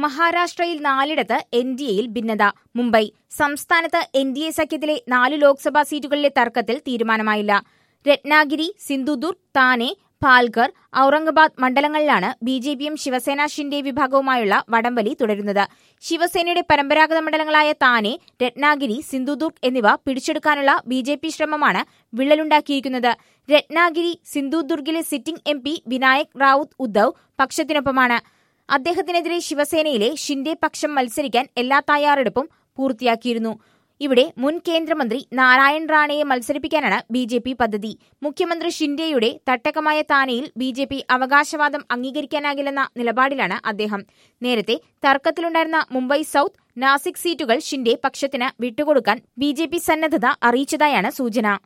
മഹാരാഷ്ട്രയിൽ നാലിടത്ത് N D എയിൽ ഭിന്നത മുംബൈ സംസ്ഥാനത്ത് എൻ ഡി എ സഖ്യത്തിലെ നാല് ലോക്സഭാ സീറ്റുകളിലെ തർക്കത്തിൽ തീരുമാനമായില്ല രത്നാഗിരി സിന്ധുദുർഗ് താനെ പാൽഘർ ഔറംഗാബാദ് മണ്ഡലങ്ങളിലാണ് ബി ജെ പിയും ശിവസേന ഷിൻഡെ വിഭാഗവുമായുള്ള വടംവലി തുടരുന്നത് ശിവസേനയുടെ പരമ്പരാഗത മണ്ഡലങ്ങളായ താനെ രത്നാഗിരി സിന്ധുദുർഗ് എന്നിവ പിടിച്ചെടുക്കാനുള്ള ബി ജെ പി ശ്രമമാണ് വിള്ളലുണ്ടാക്കിയിരിക്കുന്നത് രത്നാഗിരി സിന്ധുദുർഗിലെ sitting M P Vinayak Raut Uddhav പക്ഷത്തിനൊപ്പമാണ് അദ്ദേഹത്തിനെതിരെ ശിവസേനയിലെ ഷിൻഡെ പക്ഷം മത്സരിക്കാൻ എല്ലാ തയ്യാറെടുപ്പും പൂർത്തിയാക്കിയിരുന്നു ഇവിടെ മുൻ കേന്ദ്രമന്ത്രി നാരായൺ റാണയെ മത്സരിപ്പിക്കാനാണ് ബി ജെ പി പദ്ധതി മുഖ്യമന്ത്രി ഷിൻഡെയുടെ തട്ടകമായ താനെയിൽ ബി ജെ പി അവകാശവാദം അംഗീകരിക്കാനാകില്ലെന്ന നിലപാടിലാണ് അദ്ദേഹം നേരത്തെ തർക്കത്തിലുണ്ടായിരുന്ന മുംബൈ സൌത്ത് നാസിക് സീറ്റുകൾ ഷിൻഡെ പക്ഷത്തിന് വിട്ടുകൊടുക്കാൻ ബി സന്നദ്ധത അറിയിച്ചതായാണ് സൂചന